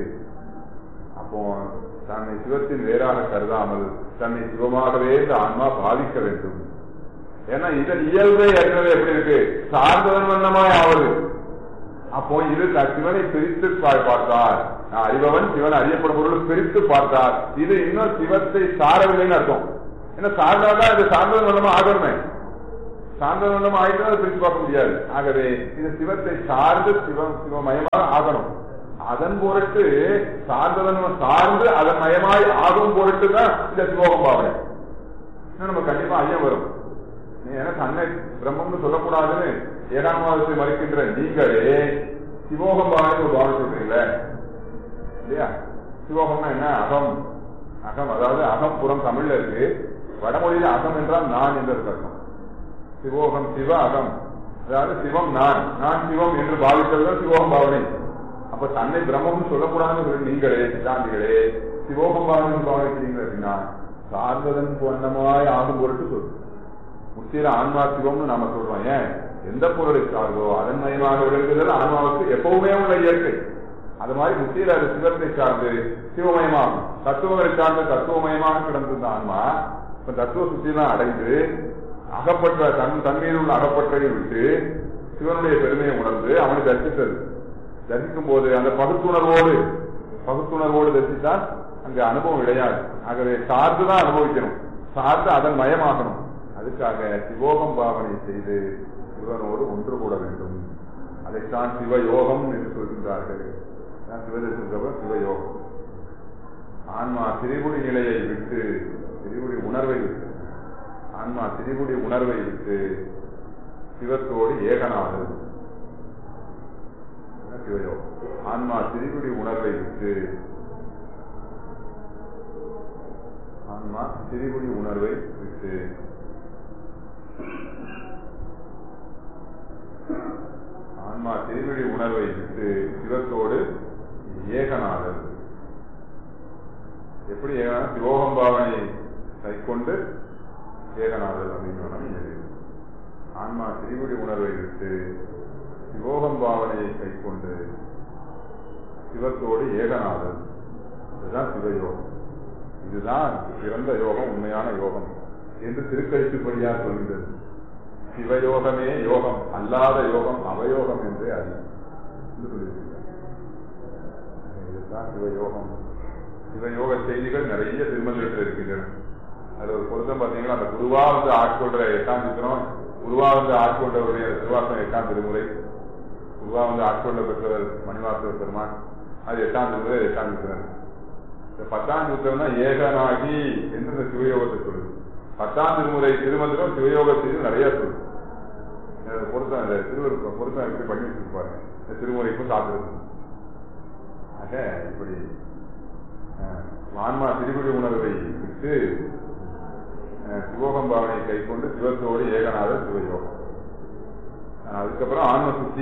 அப்போ தன்னை சிவத்தின் வேறாக கருதாமல் தன்னை சிவமாகவே இந்த ஆன்மா பாதிக்க வேண்டும் ஏன்னா இதன் இயல்பை அறிவது எப்படி இருக்கு சார்ந்ததன் வண்ணமாய் ஆவது அப்போ இது த- சிவனை பிரித்து பா- பார்த்தார் நான் அறிபவன் சிவன் அறியப்படும் பொருள் பிரித்து பார்த்தார் இது இன்னும் சிவத்தை சாரவில்லைன்னு அர்த்தம் ஏன்னா சார்ந்தாதான் இது சார்ந்ததன் வண்ணமா ஆகணுமே சார்ந்தவனம் ஆயிட்டு அதை பிரித்து பார்க்க முடியாது ஆகவே இது சிவத்தை சார்ந்து சிவம் சிவமயமாக ஆகணும் அதன் பொருட்டு சார்ந்தவன் சார்ந்து அதன் மயமாய் ஆகும் பொருட்டு தான் இந்த சிவோகம் பாவனை இன்னும் நம்ம கண்டிப்பா ஐயம் வரும் நீ எனக்கு அன்னை பிரம்மம்னு சொல்லக்கூடாதுன்னு ஏழாம் மாதத்தை மறுக்கின்ற நீங்களே சிவோகம் பாவனை ஒரு பாவனை சொல்றீங்களே இல்லையா சிவோகம்னா என்ன அகம் அகம் அதாவது அகம் புறம் தமிழ்ல இருக்கு வடமொழியில அகம் என்றால் நான் என்று அர்த்தம் சிவோகம் சிவ அகம் அதாவது சிவம் நான் நான் சிவம் என்று பாவித்ததுதான் சிவோகம் பாவனை அப்ப தன்னை பிரம்மம்னு சொல்லக்கூடாதுன்னு சொல்லி நீங்களே சித்தாந்திகளே சிவோகம் பாவனை பாவிக்கிறீங்க அப்படின்னா சார்ந்ததன் பொன்னமாய் ஆகும் பொருட்டு சொல்லு முத்திர ஆன்மா சிவம்னு நாம சொல்றோம் ஏன் எந்த பொருளை சார்ந்தோ அதன் மயமாக விளங்குதல் ஆன்மாவுக்கு எப்பவுமே உள்ள இயற்கை அது மாதிரி முத்தியில அது சிவத்தை சார்ந்து சிவமயமாகும் தத்துவங்களை சார்ந்து தத்துவமயமாக கிடந்திருந்த ஆன்மா இப்ப தத்துவ சுத்திலாம் அடைந்து அகப்பற்ற தன் தன்மையில் உள்ள அகப்பற்றை விட்டு சிவனுடைய பெருமையை உணர்ந்து அவனை தரிசித்தது தரிசிக்கும் போது அந்த பகுத்துணர்வோடு பகுத்துணர்வோடு தரிசித்தால் அங்க அனுபவம் கிடையாது ஆகவே சார்ந்துதான் அனுபவிக்கணும் சார்ந்து அதன் மயமாகணும் அதுக்காக சிவோகம் பாவனை செய்து சிவனோடு ஒன்று கூட வேண்டும் அதைத்தான் சிவயோகம் என்று சொல்கின்றார்கள் சிவதேசம் சிவயோகம் ஆன்மா திரிகுடி நிலையை விட்டு திரிகுடி உணர்வை விட்டு ஆன்மா திரிகுடி உணர்வை விட்டு சிவத்தோடு ஏகனாதல் சிவயோகம் ஆன்மா திரிகுடி உணர்வை விட்டு ஆன்மா திரிகுடி உணர்வை விட்டு ஆன்மா திரிகுடி உணர்வை விட்டு சிவத்தோடு ஏகனாதல் எப்படி ஏகனா சிவோகம் பாவனை கைக்கொண்டு ஏகநாதல் அப்படின்னு ஆன்மா திரிகுடி உணர்வை விட்டு சிவோகம் பாவனையை கைக்கொண்டு சிவத்தோடு ஏகநாதல் இதுதான் சிவயோகம் இதுதான் சிறந்த யோகம் உண்மையான யோகம் என்று திருக்கழிப்புப்படியா சொல்கிறது சிவயோகமே யோகம் அல்லாத யோகம் அவயோகம் என்று அறி இதுதான் சிவயோகம் சிவயோக செய்திகள் நிறைய திருமந்திரத்தில் இருக்கின்றன அது ஒரு பொருத்தம் பாத்தீங்கன்னா அந்த குருவா வந்து ஆட்கொள்ற எட்டாம் சித்திரம் குருவா வந்து ஆட்கொண்டவருடைய திருவாசம் எட்டாம் திருமுறை குருவா வந்து ஆட்கொள்ள பெற்றவர் மணிவாசவர் பெருமான் அது எட்டாம் திருமுறை எட்டாம் சித்திரம் இந்த பத்தாம் சித்திரம் தான் ஏகனாகி என்று இந்த சிவயோகத்தை சொல்லுது பத்தாம் திருமுறை திருமந்திரம் சிவயோக செய்தி நிறைய சொல்லுது பொருத்தம் இந்த திருவருக்கம் பொருத்தம் எப்படி பண்ணி வச்சிருப்பாரு இந்த திருமுறைக்கும் சாப்பிடுறது ஆக இப்படி ஆன்மா திருகுடி உணர்வை விட்டு சிவோகம் பாவனையை கை கொண்டு சிவத்தோடு ஏகநாத சிவயோகம் அதுக்கப்புறம் ஆன்ம சுத்தி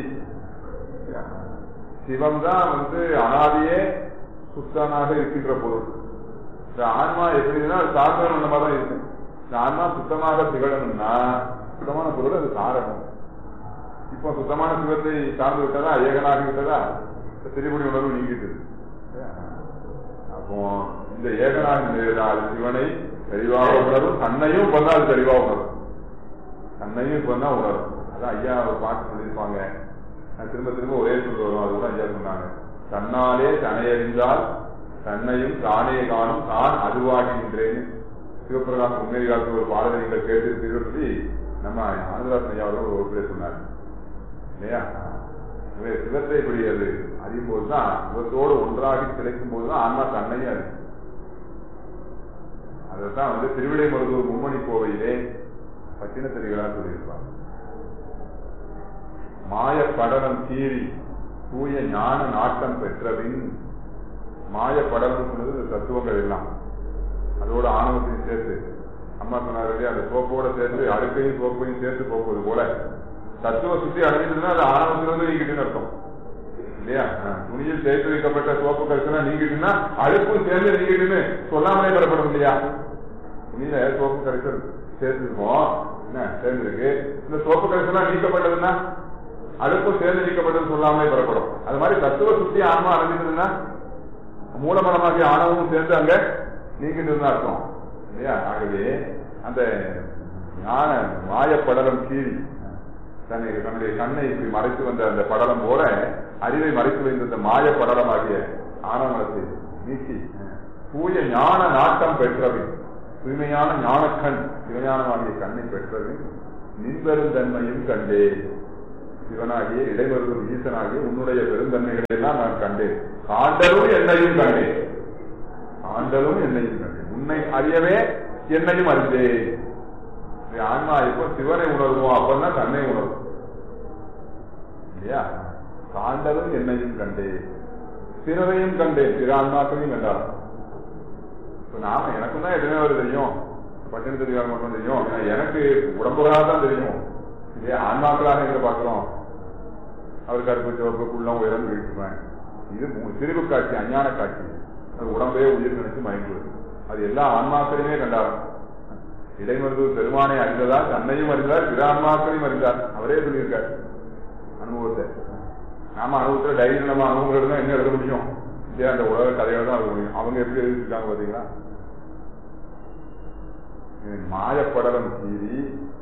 சிவம் தான் வந்து அனாதியே சுத்தனாக இருக்கின்ற பொருள் இந்த ஆன்மா எப்படின்னா அது சார்ந்த நம்ம தான் இருக்கு இந்த ஆன்மா சுத்தமாக திகழணும்னா சுத்தமான பொருள் அது சாரணும் இப்போ சுத்தமான சிவத்தை சார்ந்து விட்டதா ஏகனாகி விட்டதா திருப்படி உணர்வு நீங்கிட்டு அப்போ இந்த ஏகனாக நிறைந்தால் சிவனை தெளிவாக உணரும் தன்னையும் பண்ணால் தெளிவாக உணரும் தன்னையும் பண்ணா உணரும் அதான் ஐயா ஒரு பாட்டு சொல்லியிருப்பாங்க திரும்ப திரும்ப ஒரே சொல்லி வரும் அதுதான் ஐயா சொன்னாங்க தன்னாலே தனையறிந்தால் தன்னையும் தானே காணும் தான் அதுவாகின்றேன் சிவபிரகாஷ் உண்மை காலத்தில் ஒரு பாடலை நீங்கள் கேட்டிருப்பீர்கள் சொல்லி நம்ம ஆனந்தராசன் ஐயா அவர்கள் ஒரு பேர் சொன்னார் இல்லையா சிவத்தை இப்படி அது அறியும் போதுதான் சிவத்தோடு ஒன்றாகி கிடைக்கும் போதுதான் ஆன்மா தன்னையும் அறியும் அதைத்தான் வந்து திருவிடை மருத்துவர் மும்மணி கோவையிலே பட்டின தெரிகளா சொல்லியிருப்பாங்க மாய படலம் கீறி தூய ஞான நாட்டம் பெற்றபின் மாய படலம் சொன்னது இந்த தத்துவங்கள் எல்லாம் அதோட ஆணவத்தையும் சேர்த்து அம்மா சொன்னாரு அந்த சோப்போட சேர்த்து அடுக்கையும் சோப்பையும் சேர்த்து போக்குவது போல தத்துவ சுத்தி அடைஞ்சிட்டுனா அது ஆணவத்திலிருந்து நீங்கிட்டுன்னு அர்த்தம் இல்லையா துணியில் சேர்த்து வைக்கப்பட்ட சோப்பு கரிசனா நீங்கிட்டுன்னா அழுப்பும் சேர்ந்து நீங்கிட்டுன்னு சொல்லாமலே பெறப்படும் இல்லையா துணியில சோப்பு கரிசல் சேர்த்துருக்கோம் என்ன சேர்ந்துருக்கு இந்த சோப்பு கரிசனா நீக்கப்பட்டதுன்னா அழுப்பும் சேர்ந்து நீக்கப்பட்டது சொல்லாமலே பெறப்படும் அது மாதிரி தத்துவ சுத்தி ஆன்மா அடைஞ்சிட்டுன்னா மூலமலமாகிய ஆணவமும் சேர்ந்து அங்க நீங்கிட்டு அர்த்தம் இல்லையா ஆகவே அந்த ஞான மாயப்படலம் கீழ் தன்னை தன்னுடைய கண்ணை இப்படி மறைத்து வந்த அந்த படலம் போல அறிவை மறைத்து வைத்த மாய படலம் ஆகிய ஆனமலத்தை நீக்கி தூய ஞான நாட்டம் பெற்றவை தூய்மையான ஞானக்கண் சிவஞானம் ஆகிய கண்ணை பெற்றவை நின்பெருந்தன்மையும் கண்டேன் சிவனாகிய இடைமருதும் ஈசனாகிய உன்னுடைய பெருந்தன்மைகளை எல்லாம் நான் கண்டேன் காண்டலும் என்னையும் கண்டேன் காண்டலும் என்னையும் கண்டேன் உன்னை அறியவே என்னையும் அறிந்தேன் இந்த ஆன்மா எப்போ சிவனை உணர்வோம் அப்பதான் தன்னை உணர்வும் இல்லையா காண்டலும் என்னையும் கண்டேன் பிறரையும் கண்டேன் பிற ஆன்மாக்களையும் கண்டார் இப்ப நாம எனக்கும் தான் எதுவுமே ஒரு தெரியும் பட்டினி தெரியாத மட்டும் தெரியும் ஆனா எனக்கு உடம்புகளாக தான் தெரியும் இதே ஆன்மாக்களாக எங்க பாக்குறோம் அவர் கருப்பு சிவப்பு குள்ளம் உயரம் வீழ்த்துவேன் இது மு- சிரிப்பு காட்சி அஞ்ஞான காட்சி அது உடம்பே உயிர் நினைச்சு மயங்குவது அது எல்லா ஆன்மாக்களையுமே கண்டார் இடைமருது பெருமானை அறிந்ததால் தன்னையும் அறிந்தார் பிற ஆன்மாக்களையும் அறிந்தார் அவரே சொல்லியிருக்கார் அனுபவத்தை நாம அனுபவத்துல டைரி நம்ம அனுபவம் எழுத என்ன எழுத முடியும் இல்லையா அந்த உலக கதைகள் தான் எழுத முடியும் அவங்க எப்படி எழுதிருக்காங்க பாத்தீங்களா மாயப்படலம் கீறி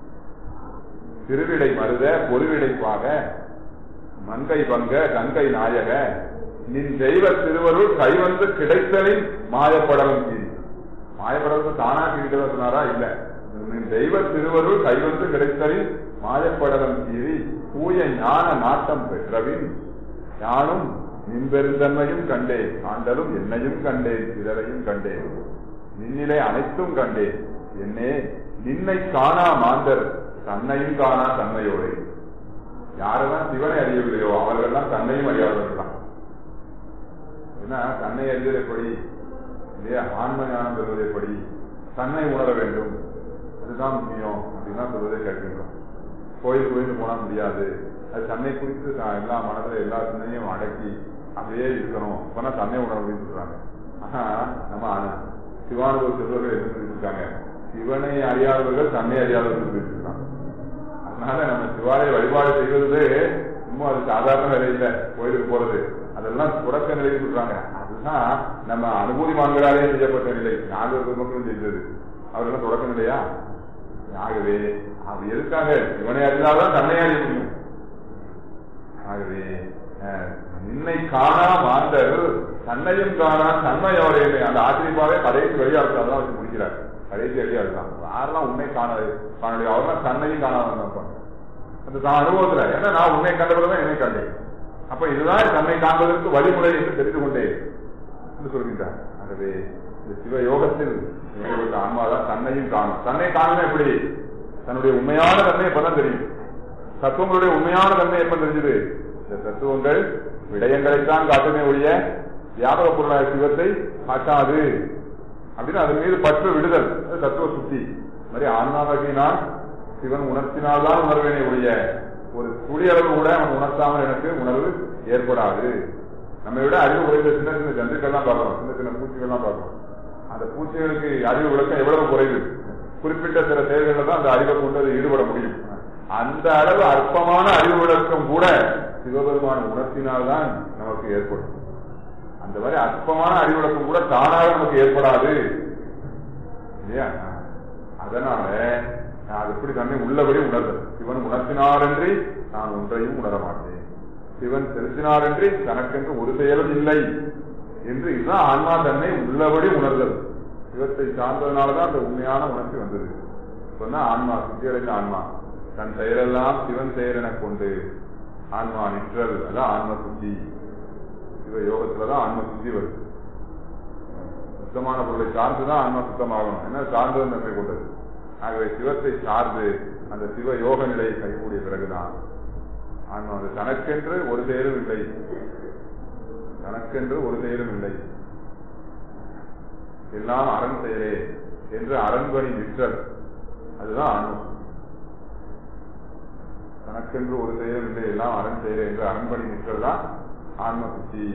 திருவிடை மருத பொருவிடைப்பாக மங்கை பங்க கங்கை நாயக நின் தெய்வ திருவருள் கைவந்து கிடைத்தலின் மாயப்படலம் கீறி மாயப்படலம் தானா கீழ்கிறதா சொன்னாரா இல்ல நின் தெய்வ திருவருள் கைவந்து கிடைத்தலின் மாயப்படலம் கீறி தூய ஞான நாட்டம் பெற்றவின் யானும் நின்பெருந்தன்மையும் கண்டேன் ஆண்டலும் என்னையும் கண்டேன் பிறரையும் கண்டேன் நின்னிலே அனைத்தும் கண்டேன் என்னே நின்னை காணா மாந்தர் தன்னையும் காணா தன்மையோடு யாரெல்லாம் சிவனை அறியவில்லையோ அவர்கள்லாம் தன்னையும் அறியாதவர்கள் தான் ஏன்னா தன்னை அறிவது எப்படி இல்லையா ஆன்ம ஞானம் பெறுவது எப்படி தன்னை உணர வேண்டும் அதுதான் முக்கியம் அப்படின்னா சொல்வதை கேட்கின்றோம் கோயில் கோயில் போனா முடியாது அது தன்னை குறித்து தான் எல்லா மனதுல எல்லா சிந்தனையும் அடக்கி அப்படியே இருக்கணும் அப்பனா தன்னை உணர அப்படின்னு சொல்றாங்க ஆனா நம்ம ஆனா- சிவானுபவ செல்வர்கள் என்ன சொல்லியிருக்காங்க சிவனை அறியாதவர்கள் தன்னை அறியாதவர்கள் சொல்லியிருக்காங்க அதனால நம்ம சிவாலய வழிபாடு செய்வது சும்மா அது சாதாரண நிலை இல்ல கோயிலுக்கு போறது அதெல்லாம் தொடக்க நிலைன்னு சொல்றாங்க அதுதான் நம்ம அனுபூதிமான்களாலே செய்யப்பட்ட நிலை நாகர் பெருமக்களும் செய்தது அவர்கள் தொடக்க நிலையா ஆகவே அது எதுக்காக இவனை அறிந்தால்தான் தன்னை அறிய முடியும் ஆகவே அஹ், நின்னை காணா மாந்தர் தன்னையும் காணா தன்மையோட அந்த ஆச்சரியப்பாவே கடைசி வெளியாளர் தான் வச்சு முடிக்கிறார் கடைசி வெளியாளர் தான் யாரெல்லாம் உன்னை காணாது காணலையோ அவர்லாம் தன்னையும் காணாதான் இருப்பாங்க அந்த தான் அனுபவத்துல ஏன்னா நான் உன்னை கண்டபிறகுதான் என்னை கண்டேன் அப்ப இதுதான் தன்னை காண்பதற்கு வழிமுறை என்று தெரிந்து கொண்டேன் என்று சொல்கின்றார் ஆகவே இந்த சிவ யோகத்தில் ஈடுபட்ட ஆன்மாதான் தன்னையும் காணும் தன்னை காணணும் எப்படி தன்னுடைய உண்மையான தன்மை எப்பதான் தெரியும் தத்துவங்களுடைய உண்மையான தன்மை எப்ப தெரிஞ்சது இந்த தத்துவங்கள் விடயங்களைத்தான் காட்டுமே ஒழிய வியாபக பொருளாக சிவத்தை காட்டாது அப்படின்னு அதன் மீது பற்று விடுதல் அது தத்துவ சுத்தி இந்த மாதிரி ஆன்மாவகினால் சிவன் உணர்த்தினால்தான் உணர்வேனே ஒழிய ஒரு துளி அளவு கூட அவன் உணர்த்தாமல் எனக்கு உணர்வு ஏற்படாது நம்ம விட அறிவு குறைந்த சின்ன சின்ன ஜந்துக்கள்லாம் பார்க்கிறோம் சின்ன சின்ன பூச்சிகள்லாம் பார்க்கிறோம் அந்த பூச்சிகளுக்கு அறிவு விளக்கம் எவ்வளவு குறைவு குறிப்பிட்ட சில செயல்களில் தான் அந்த அறிவை கொண்டு அது ஈடுபட முடியும் அந்த அளவு அற்பமான அறிவு விளக்கம் கூட சிவபெருமான உணர்த்தினால்தான் நமக்கு ஏற்படும் அந்த மாதிரி அற்பமான அறிவு விளக்கம் கூட தானாக நமக்கு ஏற்படாது இல்லையா அதனால நான் அது எப்படி தன்னை உள்ளபடி உணர்தல் சிவன் உணர்த்தினாரென்றி நான் ஒன்றையும் உணர மாட்டேன் சிவன் செலுத்தினாரென்றி தனக்கென்று ஒரு செயலும் இல்லை என்று இதுதான் ஆன்மா தன்னை உள்ளபடி உணர்தல் சிவத்தை சார்ந்ததுனாலதான் அந்த உண்மையான உணர்ச்சி வந்தது சொன்னா ஆன்மா சுத்தியடைந்த ஆன்மா தன் செயலெல்லாம் சிவன் செயல் எனக் கொண்டு ஆன்மா நிற்றல் அதான் ஆன்ம சுத்தி சிவ யோகத்துலதான் ஆன்ம சுத்தி வருது சுத்தமான பொருளை சார்ந்துதான் ஆன்மா சுத்தமாகணும் என்ன சார்ந்தது தன்மை கொண்டது ஆகவே சிவத்தை சார்ந்து அந்த சிவ யோக நிலையை கைகூடிய பிறகுதான் ஆன்மா வந்து தனக்கென்று ஒரு செயலும் இல்லை தனக்கென்று ஒரு செயலும் இல்லை எல்லாம் அரண் செயலே என்று அரண்பணி விற்றல் அதுதான் ஆன்மம் தனக்கென்று ஒரு செயலும் இல்லை எல்லாம் அரண் செயலே என்று அரண்பணி விற்றல் தான் ஆன்ம சுத்தி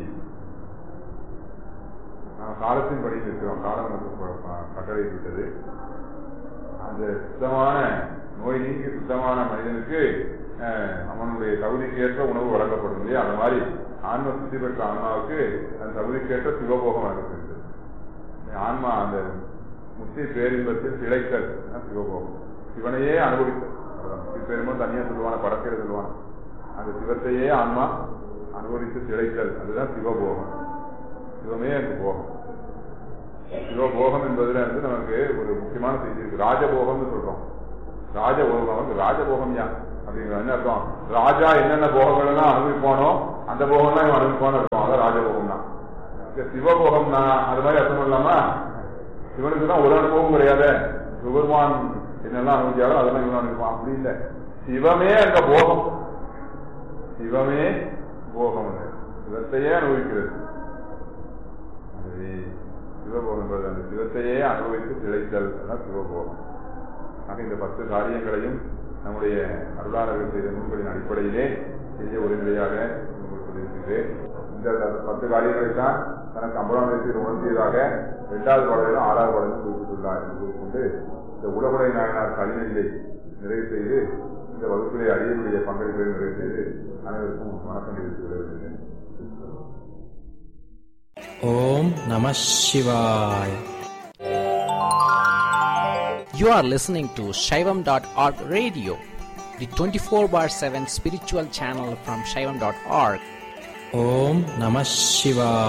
நாம் காலத்தின் படி இருக்கிறோம் காலம் நமக்கு ப- கட்டளை விட்டது அந்த சுத்தமான நோய் நீங்கி சுத்தமான மனிதனுக்கு அஹ், அவனுடைய தகுதிக்கேற்ற உணவு வழங்கப்படும் இல்லையா அந்த மாதிரி ஆன்ம சுத்தி பெற்ற ஆன்மாவுக்கு அந்த தகுதிக்கேற்ற சிவபோகம் வழங்கப்படுகிறது ஆன்மா அந்த முத்தி பேரின்பத்தில் திளைத்தல் அதான் சிவபோகம் சிவனையே அனுபவித்தல் அதான் முத்தி பேரும்போது தனியா சொல்லுவான படத்தில் சொல்லுவான் அந்த சிவத்தையே ஆன்மா அனுபவித்து திளைத்தல் அதுதான் சிவபோகம் சிவமே அங்கு போகம் சிவபோகம் என்பதுல வந்து நமக்கு ஒரு முக்கியமான செய்தி இருக்கு ராஜபோகம்னு சொல்றோம் ராஜபோகம் வந்து ராஜபோகம் யா அப்படிங்கிற என்ன அர்த்தம் ராஜா என்னென்ன போகங்கள் எல்லாம் அனுபவிப்பானோ அந்த போகம் தான் இவன் அனுபவிப்பான்னு இருக்கும் அதான் ராஜபோகம் தான் இந்த சிவபோகம்னா அது மாதிரி அர்த்தம் இல்லாம இவனுக்கு தான் ஒரு அனுபவம் கிடையாது சிவபெருமான் என்னெல்லாம் அனுபவிச்சாரோ அதெல்லாம் இவன் அனுபவிப்பான் அப்படி இல்லை சிவமே அங்க போகம் சிவமே போகம் சிவத்தையே அனுபவிக்கிறது அது சிவபோகம் என்பது அந்த சிவத்தையே அனுபவித்து திளைத்தல் அதான் சிவபோகம் ஆக இந்த பத்து காரியங்களையும் நம்முடைய அருளாளர்கள் செய்த நூல்களின் அடிப்படையிலே செய்ய ஒரு நிலையாக உங்களுக்கு சொல்லியிருக்கிறேன் இந்த பத்து காரியங்களை தான் தனக்கு அம்பலாமத்தில் உணர்த்தியதாக இரண்டாவது பாடலிலும் ஆறாவது பாடலிலும் குறிப்பிட்டுள்ளார் என்று கூறிக்கொண்டு இந்த உலகுடை நாயனார் கலிநிலை நிறைவு செய்து இந்த வகுப்பிலே அறியக்கூடிய பங்களிப்பை நிறைவு செய்து அனைவருக்கும் வணக்கம் தெரிவித்து விடுகிறேன் Om Namah Shivaya. You are listening to Shaivam.org radio, the 24 bar 7 spiritual channel from Shaivam.org. Om Namah Shivaya.